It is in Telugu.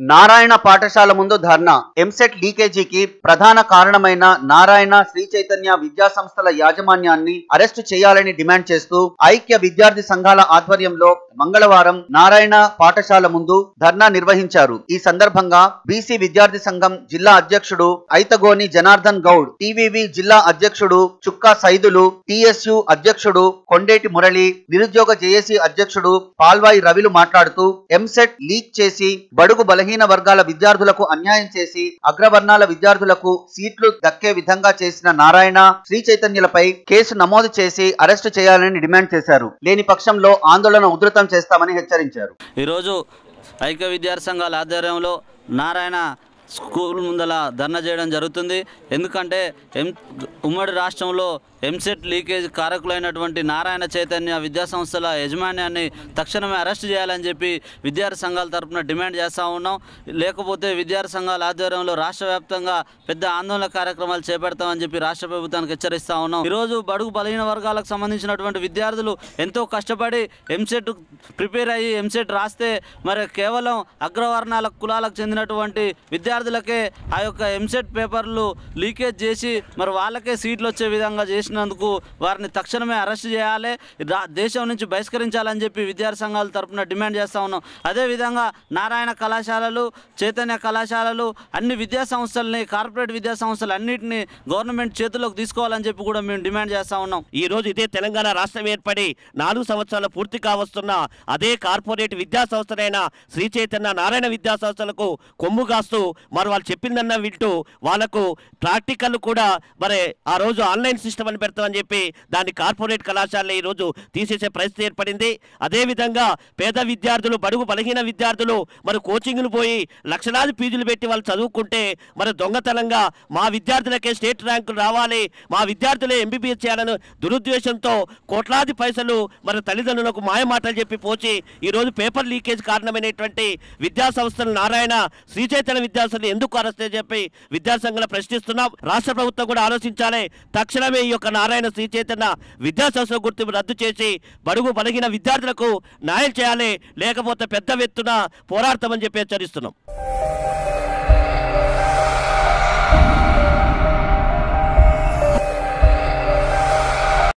నారాయణ పాఠశాల ముందు ధర్నా ఎంసెట్ లీకేజీకి ప్రధాన కారణమైన నారాయణ శ్రీ చైతన్య విద్యా సంస్థల యాజమాన్యాన్ని అరెస్టు చేయాలని డిమాండ్ చేస్తూ ఐక్య విద్యార్థి సంఘాల ఆధ్వర్యంలో మంగళవారం నారాయణ పాఠశాల ముందు ధర్నా నిర్వహించారు ఈ సందర్భంగా బీసీ విద్యార్థి సంఘం జిల్లా అధ్యక్షుడు ఐతగోని జనార్దన్ గౌడ్ టీవీవి జిల్లా అధ్యక్షుడు చుక్కా సైదులు టిఎస్యు అధ్యక్షుడు కొండేటి మురళి నిరుద్యోగ జేఏసీ అధ్యక్షుడు పాల్వాయి రవిలు మాట్లాడుతూ ఎంసెట్ లీక్ చేసి బడుగు బలహీన వర్గాల విద్యార్థులకు అన్యాయం చేసి అగ్రవర్ణాల విద్యార్థులకు సీట్లు దక్కే విధంగా చేసిన నారాయణ శ్రీ చైతన్యులపై కేసు నమోదు చేసి అరెస్టు చేయాలని డిమాండ్ చేశారు లేని పక్షంలో ఆందోళన ఉధృతం చేస్తామని హెచ్చరించారు ఈరోజు ఐక్య విద్యార్థి సంఘాల ఆధ్వర్యంలో నారాయణ స్కూల్ ముందల ధర్నా చేయడం జరుగుతుంది ఎందుకంటే ఎం ఉమ్మడి రాష్ట్రంలో ఎంసెట్ లీకేజ్ కారకులైనటువంటి నారాయణ చైతన్య విద్యా సంస్థల యజమాన్యాన్ని తక్షణమే అరెస్ట్ చేయాలని చెప్పి విద్యార్థి సంఘాల తరపున డిమాండ్ చేస్తూ ఉన్నాం లేకపోతే విద్యార్థి సంఘాల ఆధ్వర్యంలో రాష్ట్ర వ్యాప్తంగా పెద్ద ఆందోళన కార్యక్రమాలు చేపడతామని చెప్పి రాష్ట్ర ప్రభుత్వానికి హెచ్చరిస్తా ఉన్నాం ఈరోజు బడుగు బలహీన వర్గాలకు సంబంధించినటువంటి విద్యార్థులు ఎంతో కష్టపడి ఎంసెట్ ప్రిపేర్ అయ్యి ఎంసెట్ రాస్తే మరి కేవలం అగ్రవర్ణాల కులాలకు చెందినటువంటి విద్యార్థులకే ఆ యొక్క ఎంసెట్ పేపర్లు లీకేజ్ చేసి మరి వాళ్ళకే సీట్లు వచ్చే విధంగా చేసినందుకు వారిని తక్షణమే అరెస్ట్ చేయాలి రా- దేశం నుంచి బహిష్కరించాలని చెప్పి విద్యార్థి సంఘాల తరపున డిమాండ్ చేస్తూ ఉన్నాం అదేవిధంగా నారాయణ కళాశాలలు చైతన్య కళాశాలలు అన్ని విద్యా సంస్థల్ని కార్పొరేట్ విద్యా సంస్థలు అన్నింటినీ గవర్నమెంట్ చేతుల్లోకి తీసుకోవాలని చెప్పి కూడా మేము డిమాండ్ చేస్తూ ఉన్నాం ఈ రోజు ఇదే తెలంగాణ రాష్ట్రం ఏర్పడి నాలుగు సంవత్సరాలు పూర్తి కావస్తున్న అదే కార్పొరేట్ విద్యా సంస్థలైన శ్రీ చైతన్య నారాయణ విద్యా సంస్థలకు కొమ్ము కాస్తూ మరి వాళ్ళు చెప్పిందన్న వింటూ వాళ్ళకు ప్రాక్టికల్ కూడా మరి ఆ రోజు ఆన్లైన్ సిస్టమ్ అని పెడతామని చెప్పి దాన్ని కార్పొరేట్ కళాశాలలో ఈ రోజు తీసేసే పరిస్థితి ఏర్పడింది అదేవిధంగా పేద విద్యార్థులు బడుగు బలహీన విద్యార్థులు మరి కోచింగ్లు పోయి లక్షలాది ఫీజులు పెట్టి వాళ్ళు చదువుకుంటే మరి దొంగతనంగా మా విద్యార్థులకే స్టేట్ ర్యాంకులు రావాలి మా విద్యార్థులే ఎంబీబీఎస్ చేయాలని దురుద్దేశంతో కోట్లాది పైసలు మరి తల్లిదండ్రులకు మాయ మాటలు చెప్పి పోచి ఈ రోజు పేపర్ లీకేజ్ కారణమైనటువంటి విద్యా సంస్థలు నారాయణ శ్రీ చైతన్య విద్యాసంస్థలు ఎందుకు అరెస్ట్ అని చెప్పి విద్యాసంఘాలు ప్రశ్నిస్తున్నాం రాష్ట్ర ప్రభుత్వం కూడా ఆలోచించాలి తక్షణమే ఈ యొక్క నారాయణ శ్రీ చైతన్య విద్యాసంస్థల గుర్తింపు రద్దు చేసి బడుగు బలిగిన విద్యార్థులకు న్యాయం చేయాలి లేకపోతే పెద్ద ఎత్తున పోరాడతామని చెప్పి హెచ్చరిస్తున్నాం